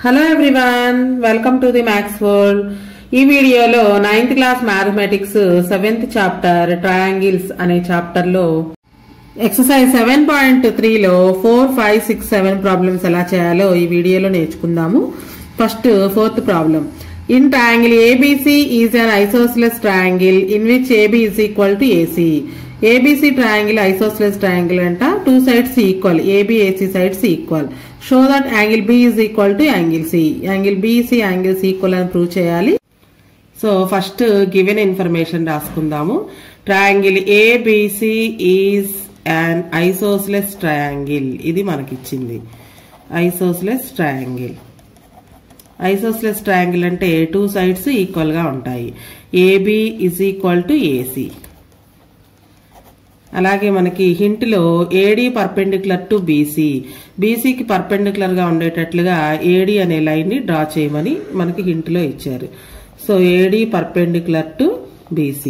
Hello everyone welcome to the maths world ఈ వీడియోలో ninth class mathematics seventh chapter triangles అనే chapter లో exercise seven point త్రీలో four five six seven problems ఎలా చేయాలో ఈ వీడియోలో నేర్చుకుందాము first fourth problem in triangle ABC is an isosceles triangle in which AB is equal to AC ABC triangle isosceles triangle అంట two sides equal AB AC sides equal show that angle B is equal to angle C angle BC angles equal అని prove చేయాలి so first given information రాసుకుందాము triangle ABC is and isosceles triangle ఇది మనకిచ్చింది isosceles triangle isosceles triangle అంటే two sides equal గా ఉంటాయి AB is equal to AC అలాగే మనకి హింట్ లో ఏడి పర్పెండిక్యులర్ టు బీసీ బీసీకి పర్పెండిక్యులర్ గా ఉండేటట్లుగా ఏడి అనే లైన్ ని డ్రా చేయమని మనకి హింట్ లో ఇచ్చారు so AD perpendicular to BC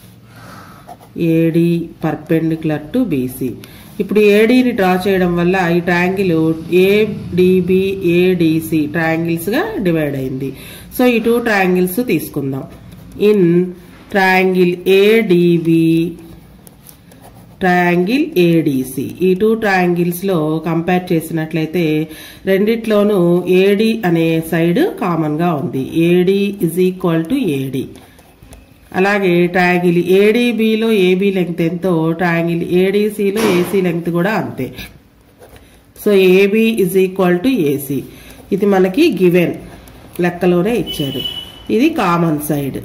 AD perpendicular to BC ఇప్పుడు ఏడీని డ్రా చేయడం వల్ల ఈ ట్రయాంగిల్ ఏడిబి ఏడిసి ట్రయాంగిల్స్ గా డివైడ్ అయింది సో ఈ టూ ట్రయాంగిల్స్ తీసుకుందాం in triangle ADB triangle ADC ఈ టూ ట్రయాంగిల్స్ లో కంపేర్ చేసినట్లయితే రెండిట్లోనూ ఏడి అనే సైడ్ కామన్ గా ఉంది AD is equal to AD అలాగే ట్రయాంగిల్ ఏడీబీలో ఏబీ లెంగ్త్ ఎంతో ట్రయాంగిల్ ఏడీసీలో ఏసీ లెంగ్త్ కూడా అంతే so AB is equal to AC ఇది మనకి గివెన్ లెక్కలోనే ఇచ్చారు ఇది common side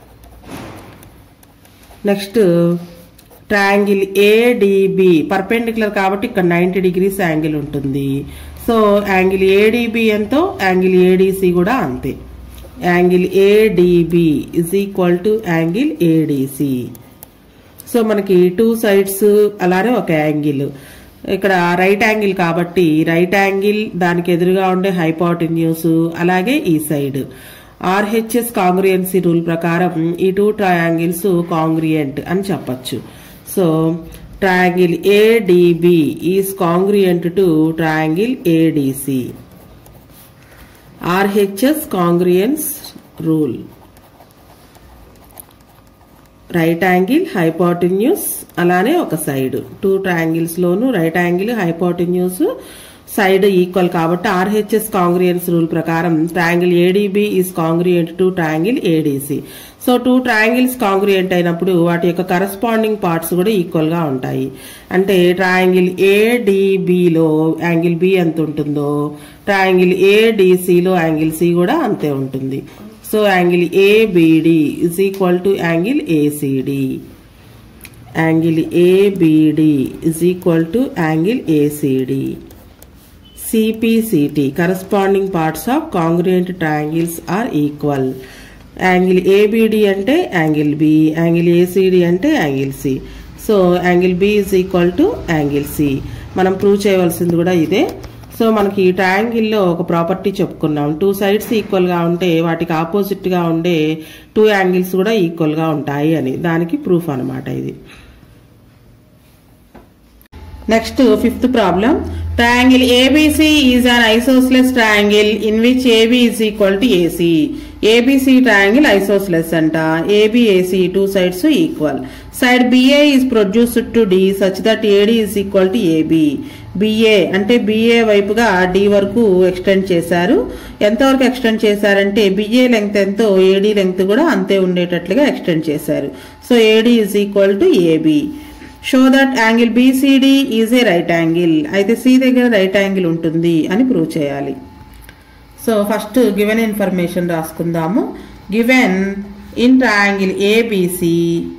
next triangle ADB perpendicular కాబట్టి ఇక్కడ నైంటీ డిగ్రీస్ యాంగిల్ ఉంటుంది సో యాంగిల్ ఏడిబి ఎంతో యాంగిల్ ఏడిసి కూడా అంతే angle ADB is equal to angle ADC so మనకి టూ సైడ్స్ అలానే ఒక యాంగిల్ ఇక్కడ రైట్ యాంగిల్ కాబట్టి రైట్ యాంగిల్ దానికి ఎదురుగా ఉండే హైపాటిన్యూస్ అలాగే ఈ సైడ్ ఆర్హెచ్ఎస్ కాంగ్రియంసీ రూల్ ప్రకారం ఈ టూ ట్రయాంగిల్స్ కాంగ్రియంట్ అని చెప్పచ్చు so triangle ADB is congruent to triangle ADC RHS congruence rule right angle hypotenuse అలానే ఒక సైడ్ టూ ట్రయాంగిల్స్ లోను right angle hypotenuse side equal కాబట్టి ఆర్హెచ్ఎస్ కాంగ్రియన్స్ రూల్ ప్రకారం triangle ADB is congruent to triangle ADC so two triangles congruent అయినప్పుడు వాటి యొక్క corresponding parts కూడా equal గా ఉంటాయి అంటే ట్రయాంగిల్ ఏడిబిలో యాంగిల్ బి ఎంత ఉంటుందో ట్రయాంగిల్ ఏడిసిలో యాంగిల్ సి కూడా అంతే ఉంటుంది so angle ABD is equal to angle ACD angle ABD is equal to angle ACD CPCT corresponding parts of congruent triangles are equal angle ABD అంటే angle B angle ACD అంటే angle C so angle B is equal to angle C మనం prove చేయవలసింది కూడా ఇదే so మనకి ఈ ట్రయాంగిల్లో ఒక property చెప్పుకున్నాం టూ సైడ్స్ ఈక్వల్గా ఉంటే వాటికి ఆపోజిట్గా ఉండే టూ యాంగిల్స్ కూడా ఈక్వల్గా ఉంటాయి అని దానికి ప్రూఫ్ అనమాట ఇది next fifth problem triangle ABC is an isosceles triangle in which AB is equal to AC ABC triangle isosceles అంట AB AC two sides equal side BA is produced to D such that AD is equal to AB BA అంటే BA వైపుగా D వరకు extend చేశారు ఎంతవరకు extend చేశారంటే BA length ఎంతో AD length కూడా అంతే ఉండేటట్లుగా ఎక్స్టెండ్ చేశారు so AD is equal to AB show that angle BCD is a right angle అయితే సి దగ్గర రైట్ యాంగిల్ ఉంటుంది అని ప్రూవ్ చేయాలి సో ఫస్ట్ గివెన్ ఇన్ఫర్మేషన్ రాసుకుందాము given in triangle ABC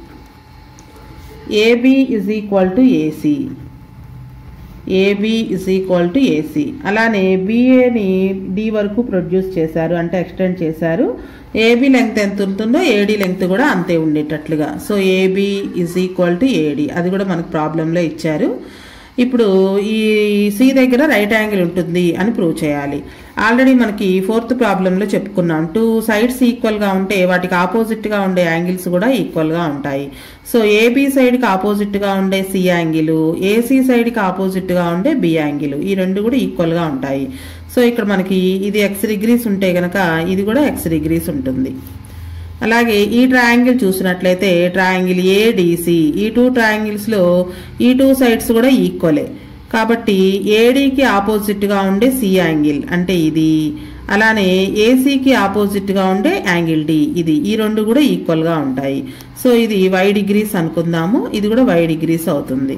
AB is equal to AC AB is equal to AC అలానే బిఏని D వరకు produce చేశారు అంటే ఎక్స్టెండ్ చేశారు ఏబి లెంగ్త్ ఎంత ఉంటుందో ఏడి లెంగ్త్ కూడా అంతే ఉండేటట్లుగా so AB is equal to AD అది కూడా మనకు ప్రాబ్లంలో ఇచ్చారు ఇప్పుడు ఈ సి దగ్గర రైట్ యాంగిల్ ఉంటుంది అని ప్రూవ్ చేయాలి ఆల్రెడీ మనకి ఫోర్త్ ప్రాబ్లంలో చెప్పుకున్నాం టూ సైడ్స్ ఈక్వల్గా ఉంటే వాటికి ఆపోజిట్గా ఉండే యాంగిల్స్ కూడా ఈక్వల్గా ఉంటాయి సో ఏబి సైడ్కి ఆపోజిట్గా ఉండే సి యాంగిల్ ఏసీ సైడ్కి ఆపోజిట్గా ఉండే బి యాంగిల్ ఈ రెండు కూడా ఈక్వల్గా ఉంటాయి సో ఇక్కడ మనకి ఇది ఎక్స్ డిగ్రీస్ ఉంటే గనక ఇది కూడా ఎక్స్ డిగ్రీస్ ఉంటుంది అలాగే ఈ ట్రయాంగిల్ చూసినట్లయితే ట్రయాంగిల్ ఏడిసి ఈ టూ ట్రయాంగిల్స్లో ఈ టూ సైడ్స్ కూడా ఈక్వలే కాబట్టి ఏడీకి ఆపోజిట్గా ఉండే సి యాంగిల్ అంటే ఇది అలానే ఏసీకి ఆపోజిట్గా ఉండే యాంగిల్ డి ఇది ఈ రెండు కూడా ఈక్వల్గా ఉంటాయి సో ఇది వై డిగ్రీస్ అనుకుందాము ఇది కూడా వై డిగ్రీస్ అవుతుంది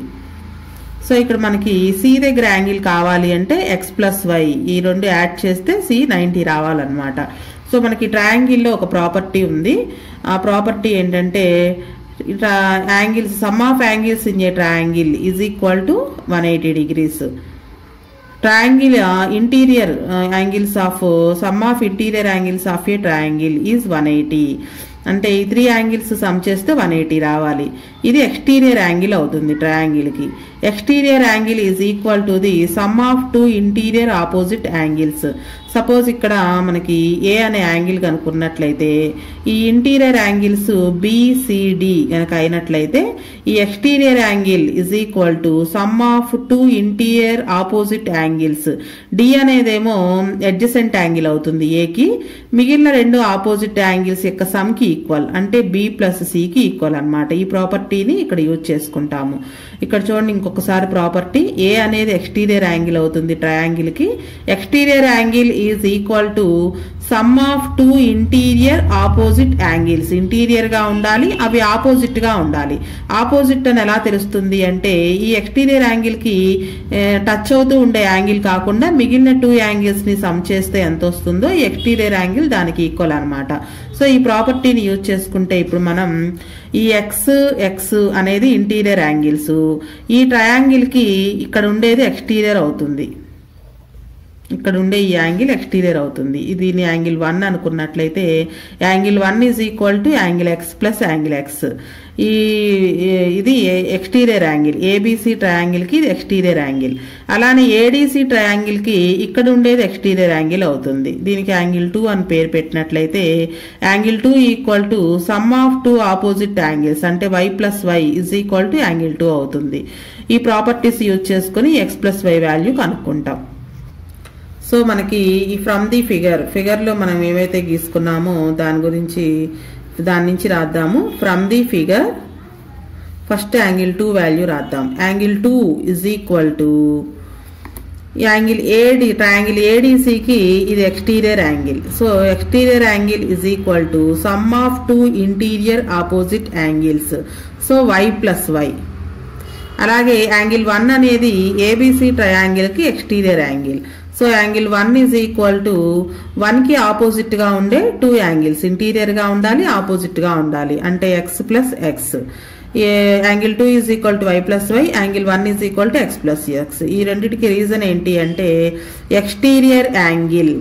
సో ఇక్కడ మనకి సి దగ్గర యాంగిల్ కావాలి అంటే ఎక్స్ ప్లస్ వై ఈ రెండు యాడ్ చేస్తే సి నైంటీ రావాలన్నమాట సో మనకి ట్రయాంగిల్లో ఒక ప్రాపర్టీ ఉంది ఆ ప్రాపర్టీ ఏంటంటే angles sum of angles in a triangle is equal to one eighty degrees triangle interior angles of sum of interior angles of a triangle is one eighty అంటే ఈ three angles sum చేస్తే one eighty రావాలి ఇది exterior angle అవుతుంది ట్రయాంగిల్కి exterior angle is equal to the sum of two interior opposite angles suppose ఇక్కడ మనకి ఏ అనే యాంగిల్ కనుక్కున్నట్లయితే ఈ ఇంటీరియర్ యాంగిల్స్ బిసిడి కనుక అయినట్లయితే ఈ exterior angle is equal to sum of two interior opposite angles D అనేదేమో అడ్జసెంట్ యాంగిల్ అవుతుంది ఏకి మిగిలిన రెండు ఆపోజిట్ యాంగిల్స్ యొక్క సమ్కి ఈక్వల్ అంటే బి ప్లస్ సికి ఈక్వల్ అనమాట ఈ ప్రాపర్టీని ఇక్కడ యూజ్ చేసుకుంటాము ఇక్కడ చూడండి ఇంకొకసారి ప్రాపర్టీ ఏ అనేది ఎక్స్టీరియర్ యాంగిల్ అవుతుంది ట్రయాంగిల్ కి exterior angle is equal to sum of two interior opposite angles interior గా ఉండాలి అవి ఆపోజిట్ గా ఉండాలి ఆపోజిట్ అని ఎలా తెలుస్తుంది అంటే ఈ ఎక్స్టీరియర్ యాంగిల్ కి టచ్ అవుతూ ఉండే యాంగిల్ కాకుండా మిగిలిన టూ యాంగిల్స్ ని సమ్ చేస్తే ఎంత వస్తుందో ఈ ఎక్స్టీరియర్ యాంగిల్ దానికి ఈక్వల్ అనమాట సో ఈ ప్రాపర్టీని యూజ్ చేసుకుంటే ఇప్పుడు మనం ఈ ఎక్స్ ఎక్స్ అనేది ఇంటీరియర్ యాంగిల్స్ ఈ ట్రయాంగిల్ కి ఇక్కడ ఉండేది ఎక్స్టీరియర్ అవుతుంది ఇక్కడ ఉండే ఈ యాంగిల్ ఎక్స్టీరియర్ అవుతుంది దీని యాంగిల్ వన్ అనుకున్నట్లయితే angle one is equal to angle X plus angle X ఈ ఇది ఎక్స్టీరియర్ యాంగిల్ ఏబీసీ ట్రయాంగిల్కి ఇది ఎక్స్టీరియర్ యాంగిల్ అలానే ఏడీసీ ట్రయాంగిల్కి ఇక్కడ ఉండేది ఎక్స్టీరియర్ యాంగిల్ అవుతుంది దీనికి యాంగిల్ టూ అని పేరు పెట్టినట్లయితే angle two equal to sum of two opposite angles అంటే Y plus Y is equal to angle two అవుతుంది ఈ ప్రాపర్టీస్ యూజ్ చేసుకుని ఎక్స్ ప్లస్ వై వాల్యూ కనుక్కుంటాం సో మనకి ఈ ఫ్రమ్ ది ఫిగర్ ఫిగర్లో మనం ఏవైతే గీసుకున్నామో దాని గురించి దాని నుంచి రాద్దాము from the figure first angle two value రాద్దాం angle two is equal to angle AD triangle ఏడీసీకి ఇది exterior angle so exterior angle is equal to sum of two interior opposite angles so Y plus Y అలాగే angle one అనేది ABC ట్రయాంగిల్కి exterior angle so angle one is equal to వన్కి ఆపోజిట్గా ఉండే two angles ఇంటీరియర్గా ఉండాలి ఆపోజిట్గా ఉండాలి అంటే X plus X angle two is equal to Y plus Y angle one is equal to X plus X ఈ రెండింటికి రీజన్ ఏంటి అంటే exterior angle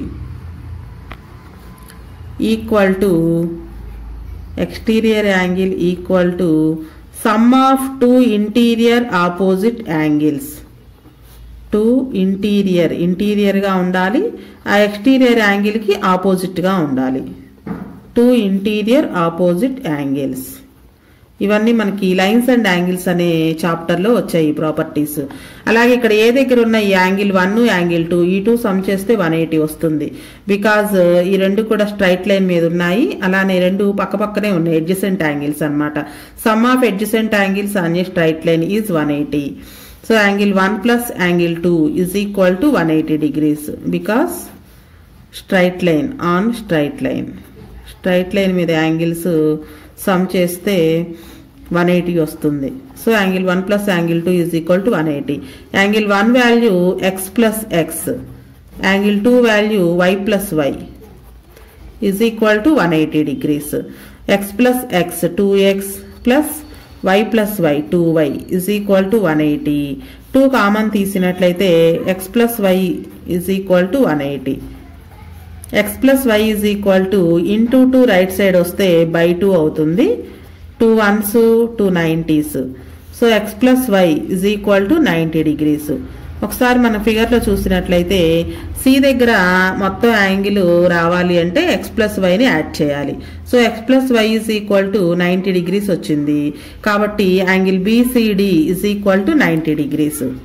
equal to exterior angle equal to sum of two interior opposite angles two interior ఇంటీరియర్గా ఉండాలి ఆ exterior యాంగిల్కి ఆపోజిట్గా ఉండాలి two interior opposite angles ఇవన్నీ మనకి లైన్స్ అండ్ యాంగిల్స్ అనే చాప్టర్లో వచ్చాయి ఈ ప్రాపర్టీస్ అలాగే ఇక్కడ ఏ దగ్గర ఉన్న ఈ యాంగిల్ వన్ యాంగిల్ టూ ఈ టూ సమ్ చేస్తే వన్ ఎయిటీ వస్తుంది బికాజ్ ఈ రెండు కూడా స్ట్రైట్ లైన్ మీద ఉన్నాయి అలానే రెండు పక్క పక్కనే ఉన్నాయి ఎడ్జసెంట్ యాంగిల్స్ అనమాట సమ్ ఆఫ్ ఎడ్జసెంట్ యాంగిల్స్ అనే straight line is one eighty so angle one plus angle two is equal to one eighty degrees because straight line on straight line straight line మీద angles sum చేస్తే one eighty వస్తుంది so angle one plus angle two is equal to one eighty angle one value X plus X angle two value Y plus Y is equal to one eighty degrees X plus X two X plus Y plus Y two Y is equal to one eighty two common తీసినట్లయితే X plus Y is equal to one eighty X plus Y is equal to into two right side వస్తే by two అవుతుంది two ones two nineties so X plus Y is equal to ninety degrees ఒకసారి మన ఫిగర్లో చూసినట్లయితే C దగ్గర మొత్తం angle రావాలి అంటే X plus వైని యాడ్ చేయాలి so X plus Y is equal to ninety degrees వచ్చింది కాబట్టి angle BCD is equal to ninety degrees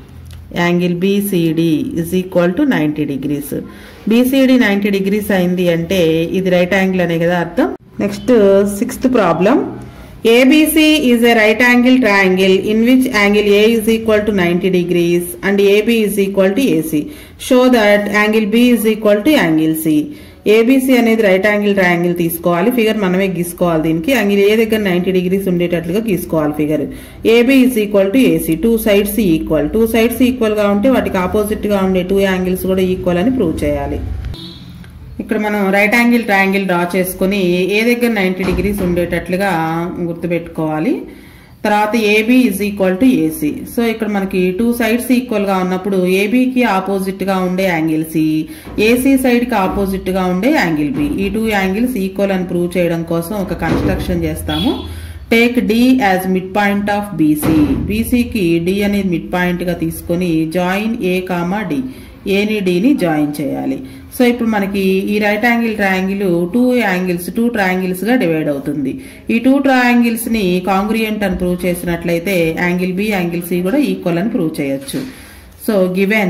angle BCD is equal to ninety degrees BCD ninety degrees అయింది అంటే ఇది రైట్ యాంగిల్ అనే కదా అర్థం next sixth problem ABC is a right angle triangle in which angle A is equal to 90 degrees and AB is equal to AC. Show that angle B is equal to angle C. ABC అనేది right angle triangle తీసుకోవాలి figure మనమే గీసుకోవాలి దీనికి angle A దగ్గర ninety degrees ఉండేటట్లుగా గీసుకోవాలి figure AB is equal to AC two sides equal two sides equal గా ఉంటే వాటికి ఆపోజిట్ గా ఉండే టూ యాంగిల్స్ కూడా ఈక్వల్ అని ప్రూవ్ చేయాలి ఇక్కడ మనం రైట్ యాంగిల్ ట్రయాంగిల్ డ్రా చేసుకుని ఏ దగ్గర నైంటీ డిగ్రీస్ ఉండేటట్లుగా గుర్తుపెట్టుకోవాలి తర్వాత AB is equal to AC so ఇక్కడ మనకి టూ సైడ్స్ ఈక్వల్ గా ఉన్నప్పుడు ఏబీకి ఆపోజిట్ గా ఉండే యాంగిల్ సి ఏసీ సైడ్ కి ఆపోజిట్ గా ఉండే యాంగిల్ బి ఈ టూ యాంగిల్స్ ఈక్వల్ అని ప్రూవ్ చేయడం కోసం ఒక కన్స్ట్రక్షన్ చేస్తాము take D as mid point of BC బీసీకి డి అనేది మిడ్ పాయింట్ గా తీసుకొని జాయిన్ ఏ కామా డి ఏని డిని జాయిన్ చేయాలి సో ఇప్పుడు మనకి ఈ right angle triangle two angles two triangles గా డివైడ్ అవుతుంది ఈ టూ ట్రయాంగిల్స్ ని కాంగ్రియంట్ అని ప్రూవ్ చేసినట్లయితే యాంగిల్ బి యాంగిల్ సి కూడా ఈక్వల్ అని ప్రూవ్ చేయొచ్చు so given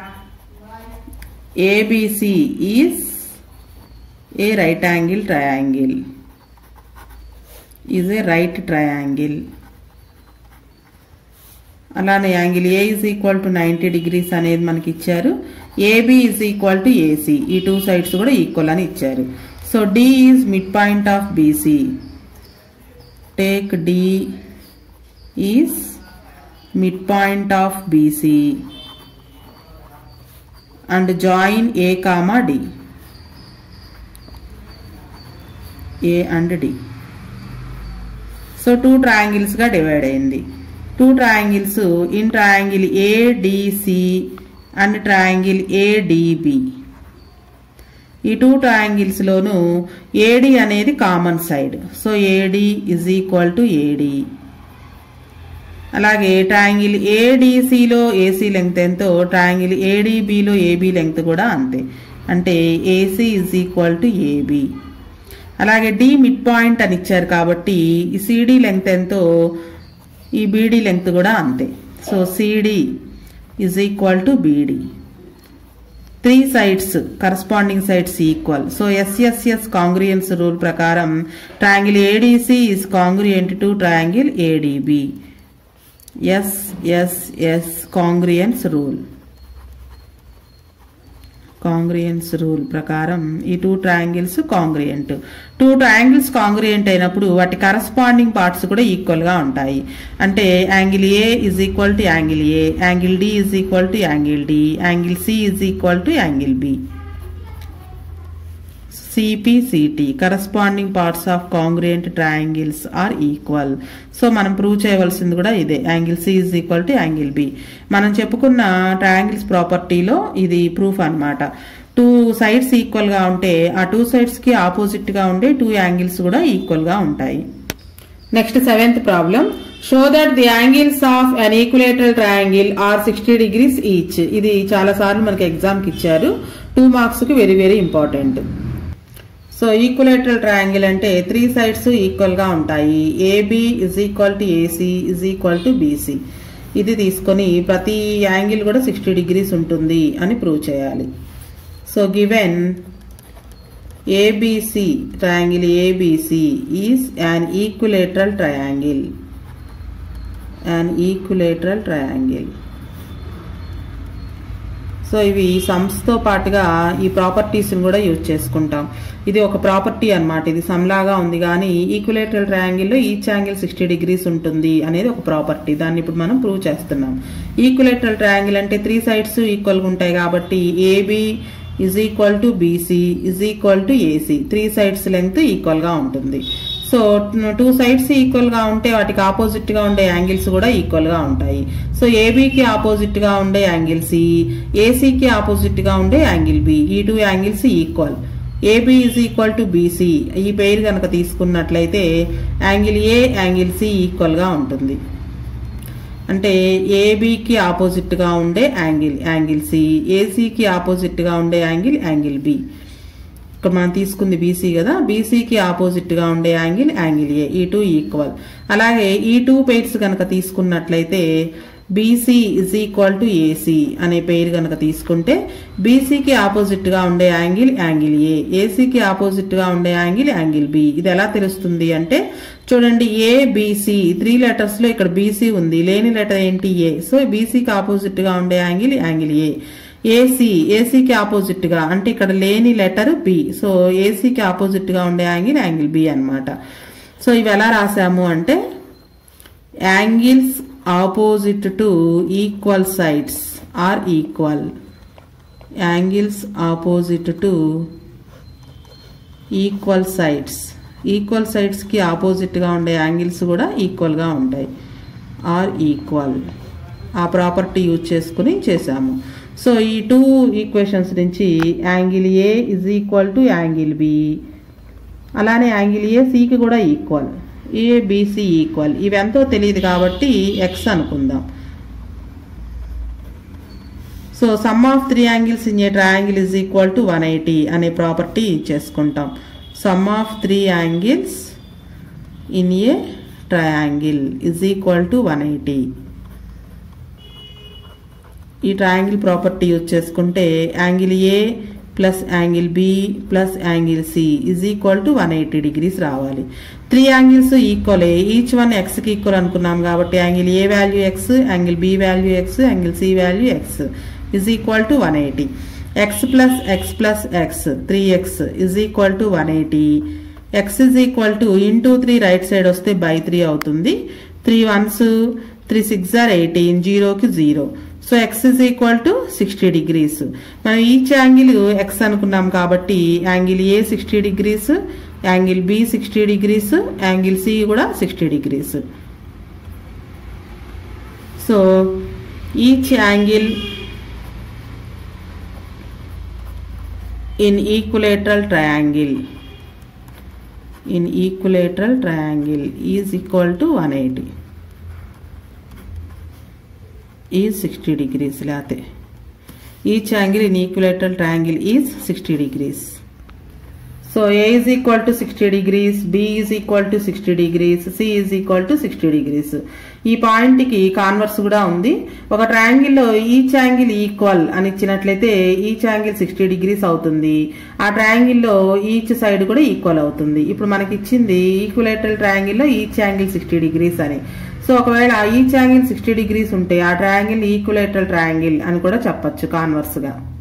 ABC is a right angle triangle is a right triangle అలానే angle A is equal to ninety degrees అనేది మనకి ఇచ్చారు AB is equal to AC two టూ సైడ్స్ కూడా ఈక్వల్ అని ఇచ్చారు so D is mid point of BC take D is mid point of BC and join A comma D A and D so two triangles గా divide అయింది two triangles in triangle ADC and triangle ADB ఈ two triangles లోను AD అనేది common side so AD is equal to AD అలాగే triangle ఏడిసిలో AC length ఎంతో triangle ఏడిబిలో AB length కూడా అంతే అంటే AC is equal to AB అలాగే డి మిడ్ పాయింట్ అని ఇచ్చారు కాబట్టి ఈ సిడి లెంగ్త్ ఎంతో ఈ బీడీ లెంగ్త్ కూడా అంతే so CD is equal to BD three sides corresponding sides equal so SSS congruence rule ప్రకారం triangle ADC is congruent to triangle ADB SSS congruence rule congruence rule ప్రకారం ఈ two triangles congruent two triangles congruent అయినప్పుడు వాటి corresponding parts కూడా equal గా ఉంటాయి అంటే angle A is equal to angle A angle D is equal to angle D angle C is equal to angle B CPCT corresponding parts of congruent triangles are equal so మనం prove చేయవలసింది కూడా ఇదే angle C is equal to angle B మనం చెప్పుకున్న triangles ప్రాపర్టీలో ఇది proof అన్నమాట two sides equal గా ఉంటే ఆ టూ సైడ్స్ కి ఆపోజిట్ గా ఉండే టూ యాంగిల్స్ కూడా ఈక్వల్ గా ఉంటాయి next seventh problem show that the angles of an equilateral triangle are sixty degrees each ఇది చాలా సార్లు మనకి ఎగ్జామ్ కి ఇచ్చారు టూ మార్క్స్ కి very very important so equilateral triangle అంటే త్రీ సైడ్స్ ఈక్వల్ గా ఉంటాయి AB is equal to AC is equal to BC ఇది తీసుకొని ప్రతి యాంగిల్ కూడా సిక్స్టీ డిగ్రీస్ ఉంటుంది అని ప్రూవ్ చేయాలి so given ABC triangle ABC is an equilateral triangle an equilateral triangle so ఇవి సమ్స్తో పాటుగా ఈ ప్రాపర్టీస్ని కూడా యూజ్ చేసుకుంటాం ఇది ఒక ప్రాపర్టీ అన్నమాట ఇది సమ్లాగా ఉంది కానీ ఈక్వలేటరల్ ట్రయాంగిల్లో ఈచ్ యాంగిల్ సిక్స్టీ డిగ్రీస్ ఉంటుంది అనేది ఒక ప్రాపర్టీ దాన్ని ఇప్పుడు మనం ప్రూవ్ చేస్తున్నాం ఈక్వలేటరల్ ట్రయాంగిల్ అంటే త్రీ సైడ్స్ ఈక్వల్గా ఉంటాయి కాబట్టి AB is equal to BC is equal to AC three sides length ఈక్వల్గా ఉంటుంది సో టూ సైడ్స్ ఈక్వల్ గా ఉంటే వాటికి ఆపోజిట్ గా ఉండే యాంగిల్స్ కూడా ఈక్వల్ గా ఉంటాయి సో ఏబీకి ఆపోజిట్ గా ఉండే యాంగిల్ సి ఏసీకి ఆపోజిట్ గా ఉండే యాంగిల్ బి ఈ two angles equal AB is equal to BC ఈ పేరు కనుక తీసుకున్నట్లయితే angle A angle C equal గా ఉంటుంది అంటే ఏబికి ఆపోజిట్ గా ఉండే యాంగిల్ యాంగిల్ సి ఏసీకి ఆపోజిట్ గా ఉండే యాంగిల్ యాంగిల్ బి ఇక్కడ మనం తీసుకుంది బీసీ కదా బీసీకి ఆపోజిట్ గా ఉండే యాంగిల్ యాంగిల్ ఏ ఈ టూ ఈక్వల్ అలాగే ఈ టూ పెయిర్స్ కనుక తీసుకున్నట్లయితే BC is equal to AC అనే పేరు కనుక తీసుకుంటే బీసీకి ఆపోజిట్ గా ఉండే యాంగిల్ యాంగిల్ ఏ ఏసీకి ఆపోజిట్ గా ఉండే యాంగిల్ యాంగిల్ బి ఇది ఎలా తెలుస్తుంది అంటే చూడండి ఏ బీసీ త్రీ లెటర్స్ లో ఇక్కడ బీసీ ఉంది లేని లెటర్ ఏంటి ఏ సో బీసీకి ఆపోజిట్ గా ఉండే యాంగిల్ యాంగిల్ ఏ ఏసీ ఏసీకి ఆపోజిట్ గా అంటే ఇక్కడ లేని లెటర్ బి సో ఏసీకి ఆపోజిట్ గా ఉండే యాంగిల్ యాంగిల్ బి అన్నమాట సో ఇవి ఎలా రాసాము అంటే angles opposite to equal sides are equal angles opposite to equal sides equal సైడ్స్కి ఆపోజిట్గా ఉండే యాంగిల్స్ కూడా ఈక్వల్గా ఉంటాయి ఆర్ ఈక్వల్ ఆ ప్రాపర్టీ యూజ్ చేసుకుని చేసాము సో ఈ టూ ఈక్వేషన్స్ నుంచి angle A is equal to angle B అలానే యాంగిల్ ఏ సికి కూడా ఈక్వల్ ఏ బీసీ ఈక్వల్ ఇవి ఎంతో తెలియదు కాబట్టి ఎక్స్ అనుకుందాం so sum of three angles in a triangle is equal to one eighty అనే ప్రాపర్టీ చేసుకుంటాం sum of three angles in a triangle is equal to one eighty ఈ ట్రయాంగిల్ ప్రాపర్టీ యూజ్ చేసుకుంటే angle A plus angle B plus angle C is equal to one eighty degrees రావాలి three angles ఈక్వలే each one ఎక్స్కి equal అనుకున్నాం కాబట్టి angle A value X angle B value X angle C value X is equal to one eighty X plus X plus X three X is equal to one eighty X is equal to into three right side వస్తే by three అవుతుంది three ones three six or eighteen జీరోకి zero so X is equal to sixty degrees మనం each angle X అనుకున్నాం కాబట్టి angle A sixty degrees angle B sixty degrees angle C కూడా sixty degrees so each angle in equilateral triangle in equilateral triangle is equal to 180 is 60 degrees లేతే each angle in equilateral triangle is 60 degrees so A is equal to sixty degrees B is equal to sixty degrees C is equal to sixty degrees ఈ పాయింట్కి converse కూడా ఉంది ఒక ట్రయాంగిల్లో each angle equal అని ఇచ్చినట్లయితే each angle sixty degrees అవుతుంది ఆ ట్రయాంగిల్లో ఈచ్ సైడ్ కూడా ఈక్వల్ అవుతుంది ఇప్పుడు మనకి ఇచ్చింది ఈక్వలేటరల్ ట్రయాంగిల్లో ఈచ్ యాంగిల్ సిక్స్టీ డిగ్రీస్ అని సో ఒకవేళ ఈచ్ యాంగిల్ సిక్స్టీ డిగ్రీస్ ఉంటే ఆ ట్రయాంగిల్ ఈక్వలేటరల్ ట్రయాంగిల్ అని కూడా చెప్పొచ్చు కాన్వర్స్గా